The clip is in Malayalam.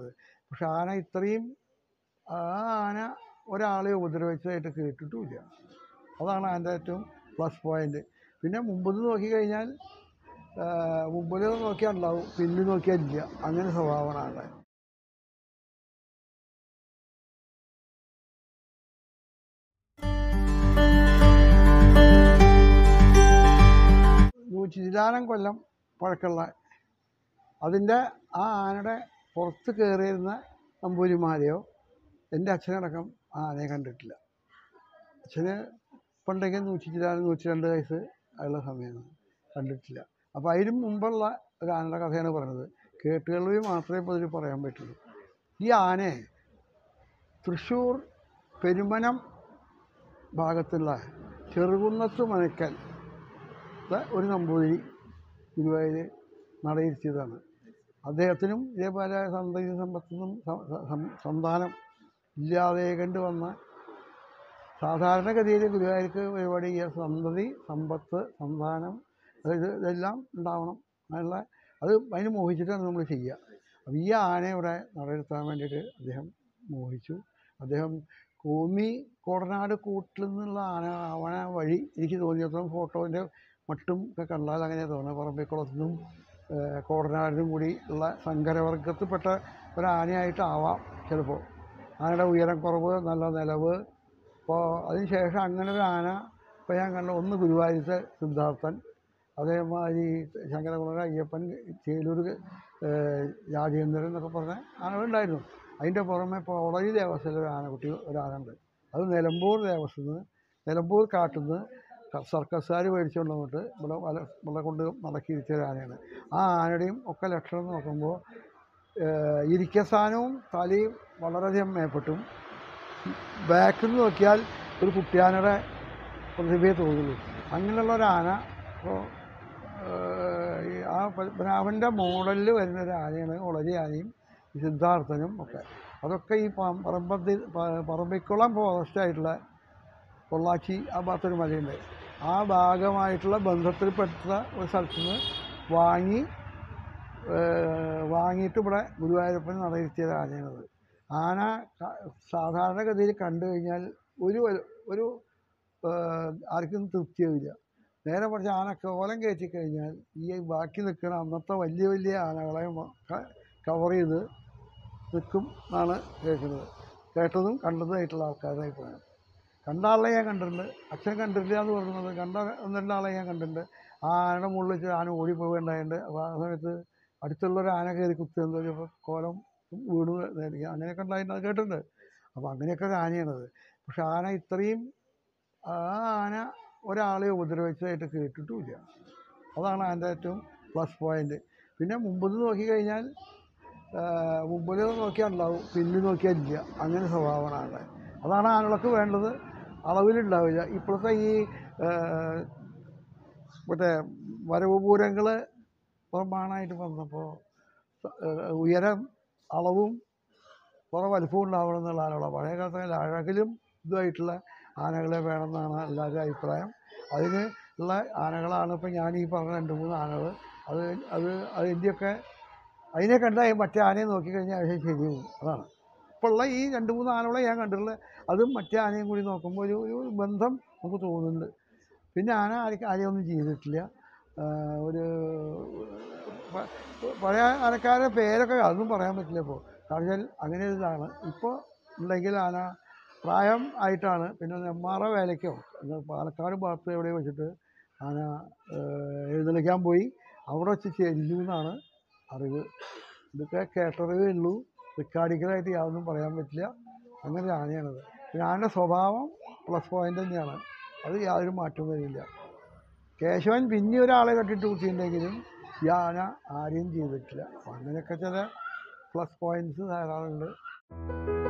കേട്ടത് പക്ഷെ ആന ഇത്രയും ആ ആന ഒരാളെ ഉപദ്രവിച്ചതായിട്ട് കേട്ടിട്ടുമില്ല അതാണ് അതിൻ്റെ ഏറ്റവും പ്ലസ് പോയിന്റ് പിന്നെ മുമ്പിൽ നോക്കിക്കഴിഞ്ഞാൽ മുമ്പിൽ നോക്കിയാൽ ഉണ്ടാവും പിന്നിൽ നോക്കിയാൽ ഇല്ല അങ്ങനെ സ്വഭാവമാണ് ആളുടെ നൂറ്റി ചില്ലാനം കൊല്ലം പഴക്കമുള്ള അതിൻ്റെ ആ ആനയുടെ പുറത്ത് കയറിയിരുന്ന നമ്പൂരിമാരെയോ എൻ്റെ അച്ഛനടക്കം ആ ആനയെ കണ്ടിട്ടില്ല അച്ഛന് പണ്ടെങ്കിൽ നൂറ്റി ചില്ലാനം നൂറ്റി രണ്ട് വയസ്സ് ഉള്ള സമയമാണ് കണ്ടിട്ടില്ല അപ്പോൾ അതിനും മുമ്പുള്ള ഒരു ആനയുടെ കഥയാണ് പറയുന്നത് കേട്ടുകേൾവി മാത്രമേ ഇപ്പോൾ ഇതിൽ പറയാൻ പറ്റുള്ളൂ ഈ ആനയെ തൃശ്ശൂർ പെരുമനം ഭാഗത്തുള്ള ചെറുകുന്നത്ത് മനക്കൽ ഒരു നമ്പൂതിരി ഗുരുവായൂർ നടയിരുത്തിയതാണ് അദ്ദേഹത്തിനും ഇതേപോലെ സന്തതി സമ്പത്തൊന്നും സ- സ- സം- സന്താനം ഇല്ലാതെ കണ്ട് വന്ന സാധാരണഗതിയിൽ ഗുരുവായൂർക്ക് പരിപാടി ഈ സന്തതി സമ്പത്ത് സന്താനം അതായത് ഇതെല്ലാം ഉണ്ടാവണം എന്നുള്ള അത് അതിന് മോഹിച്ചിട്ടാണ് നമ്മൾ ചെയ്യുക അപ്പോൾ ഈ ആന ഇവിടെ നടയിരുത്താൻ വേണ്ടിയിട്ട് അദ്ദേഹം മോഹിച്ചു അദ്ദേഹം കോമി കോടനാട് കൂട്ടിൽ നിന്നുള്ള ആന ആവണ വഴി എനിക്ക് തോന്നിയത്തോളം ഫോട്ടോൻ്റെ മട്ടും ഒക്കെ കണ്ടാൽ അങ്ങനെ തോന്നുന്നത് പറമ്പിക്കുളത്തു നിന്നും ഏഹ്, കോടനാടിനും കൂടി ഉള്ള സങ്കരവർഗത്തിൽപ്പെട്ട ഒരു ആനയായിട്ടാവാം ചിലപ്പോൾ ആനയുടെ ഉയരം കുറവ് നല്ല നിലവ് അപ്പോൾ അതിന് ശേഷം അങ്ങനെ ഒരു ആന ഇപ്പോൾ ഞാൻ കണ്ട ഒന്ന് ഗുരുവായൂരത്തെ സിദ്ധാർത്ഥൻ അതേമാതിരി ശങ്കരകുള അയ്യപ്പൻ ചേലൂർ ഏഹ്, രാജേന്ദ്രൻ എന്നൊക്കെ പറഞ്ഞ ആനകളുണ്ടായിരുന്നു അതിൻ്റെ പുറമെ കോളരി ദേവസ്ഥയിൽ ഒരു ആനക്കുട്ടി ഒരു ആന ഉണ്ട് അത് നിലമ്പൂർ ദേവസ്ഥയിൽ നിലമ്പൂർ കാട്ടിൽ നിന്ന് സർക്കസുകാർ മേടിച്ചുകൊണ്ട് വന്നിട്ട് ഇവിടെ വല ഇവിടെ കൊണ്ട് നടക്കിയിരുത്തിയ ഒരു ആനയാണ് ആ ആനയുടെയും ഒക്കെ ലക്ഷണം നോക്കുമ്പോൾ ഏഹ്, ഇരിക്കസ്ഥാനവും തലയും വളരെയധികം മേപ്പെട്ടും ബാക്കിൽ നിന്ന് നോക്കിയാൽ ഒരു കുട്ടിയാനയുടെ പ്രതിഭയെ തോന്നുള്ളൂ അങ്ങനെയുള്ള ഒരു ആന ഇപ്പോൾ ആ പത്മനാഭൻ്റെ മോഡലിൽ വരുന്ന ഒരു ആനയാണ് ഒളരി ആനയും ഈ സിദ്ധാർത്ഥനും ഒക്കെ അതൊക്കെ ഈ പ- പറമ്പത്തി പ- പറമ്പിക്കുളം ഫോറസ്റ്റായിട്ടുള്ള പൊള്ളാച്ചി ആ ഭാഗത്തൊരു മലയുണ്ട് ആ ഭാഗമായിട്ടുള്ള ബന്ധത്തിൽപ്പെട്ട ഒരു സ്ഥലത്ത് നിന്ന് വാങ്ങി ഏഹ്, വാങ്ങിയിട്ട് ഇവിടെ ഗുരുവായൂരപ്പൻ നടയിരുത്തിയ ഒരു ആനയാണത് ആന ക- സാധാരണഗതിയിൽ കണ്ടു കഴിഞ്ഞാൽ ഒരു വല- ഒരു ഏഹ്, ആർക്കും തൃപ്തിയാവില്ല നേരെ മറിച്ച് ആന കോലം കയറ്റി കഴിഞ്ഞാൽ ഈ ബാക്കി നിൽക്കുന്ന അന്നത്തെ വലിയ വലിയ ആനകളെ കവർ ചെയ്ത് നിൽക്കും എന്നാണ് കേൾക്കുന്നത് കേട്ടതും കണ്ടതുമായിട്ടുള്ള ആൾക്കാരുടെ അഭിപ്രായം കണ്ട ആളെ ഞാൻ കണ്ടിട്ടുണ്ട് അച്ഛൻ കണ്ടിട്ടില്ല എന്ന് പറയുന്നത് കണ്ട ഒന്ന് രണ്ടാളെ ഞാൻ കണ്ടിട്ടുണ്ട് ആ ആനയുടെ മുകളിൽ വെച്ച് ആന ഓടിപ്പോവേണ്ടായിട്ടുണ്ട് അപ്പോൾ ആ സമയത്ത് അടുത്തുള്ളൊരു ആന കയറി കുത്തുന്നത് ചിലപ്പോൾ കോലം വീണ് നേരിടുക അങ്ങനെയൊക്കെ ഉണ്ടായിട്ടുണ്ട് അത് കേട്ടിട്ടുണ്ട് അപ്പോൾ അങ്ങനെയൊക്കെ ഒരു ആനയാണത് പക്ഷെ ആന ഇത്രയും ആ ആന ഒരാളെ ഉപദ്രവിച്ചതായിട്ട് കേട്ടിട്ടുമില്ല അതാണ് അതിൻ്റെ ഏറ്റവും പ്ലസ് പോയിന്റ് പിന്നെ മുമ്പിൽ നോക്കിക്കഴിഞ്ഞാൽ മുമ്പിൽ നോക്കിയാൽ ഉണ്ടാവും പിന്നിൽ നോക്കിയാൽ ഇല്ല അങ്ങനെ സ്വഭാവമാണ് ആളുടെ അതാണ് ആനകൾക്ക് വേണ്ടത് അളവിലുണ്ടാവില്ല ഇപ്പോഴത്തെ ഈ ആ, മറ്റേ വരവ് പൂരങ്ങൾ പുറമാണായിട്ട് വന്നപ്പോൾ ഉയരം അളവും കുറേ വലിപ്പവും ഉണ്ടാവണം എന്നുള്ള ആനകളാണ് പഴയ കാലത്ത് അഴകിലും ഇതുമായിട്ടുള്ള ആനകളെ വേണമെന്നാണ് എല്ലാവരുടെ അഭിപ്രായം അതിന് ഉള്ള ആനകളാണ് ഇപ്പം ഞാൻ ഈ പറഞ്ഞ രണ്ട് മൂന്ന് ആനകൾ അത് അത് അതിൻ്റെയൊക്കെ അതിനെ കണ്ടാൽ മറ്റേ ആനയെ നോക്കിക്കഴിഞ്ഞാൽ അത് ശരിയാവും അതാണ് ഇപ്പോൾ ഉള്ള ഈ രണ്ട് മൂന്ന് ആനകളെ ഞാൻ കണ്ടിട്ടുള്ളത് അതും മറ്റേ ആനയും കൂടി നോക്കുമ്പോൾ ഒരു ഒരു ബന്ധം നമുക്ക് തോന്നുന്നുണ്ട് പിന്നെ ആന ആർക്ക് ആരെയൊന്നും ചെയ്തിട്ടില്ല ആ, ഒരു പ- പഴയ ആനക്കാരുടെ പേരൊക്കെ അതൊന്നും പറയാൻ പറ്റില്ല ഇപ്പോൾ കാരണം വെച്ചാൽ അങ്ങനെ ഒരു ഇതാണ് ഇപ്പോൾ ഉണ്ടെങ്കിൽ ആന പ്രായം ആയിട്ടാണ് പിന്നെ നെമ്മാറ വേലയ്ക്കോ എന്ന് പാലക്കാട് ഭാഗത്ത് എവിടെ വെച്ചിട്ട് ആന ഏഹ്, എഴുന്നള്ളിക്കാൻ പോയി അവിടെ വെച്ച് ചെരിഞ്ഞു എന്നാണ് അറിവ് ഇതൊക്കെ കേട്ടറിവേ ഉള്ളൂ റെക്കാർഡിക്കലായിട്ട് യാതൊന്നും പറയാൻ പറ്റില്ല അങ്ങനെ ഒരു ആനയാണത് പിന്നെ ആനയുടെ സ്വഭാവം പ്ലസ് പോയിന്റ് തന്നെയാണ് അത് യാതൊരു മാറ്റവും വരില്ല കേശവൻ പിന്നെ ഒരാളെ കെട്ടിട്ട് കുത്തിയിട്ടുണ്ടെങ്കിലും ഈ ആന ആരെയും ചെയ്തിട്ടില്ല അപ്പം അങ്ങനെയൊക്കെ ചില പ്ലസ് പോയിന്റ്സ് ധാരാളമുണ്ട്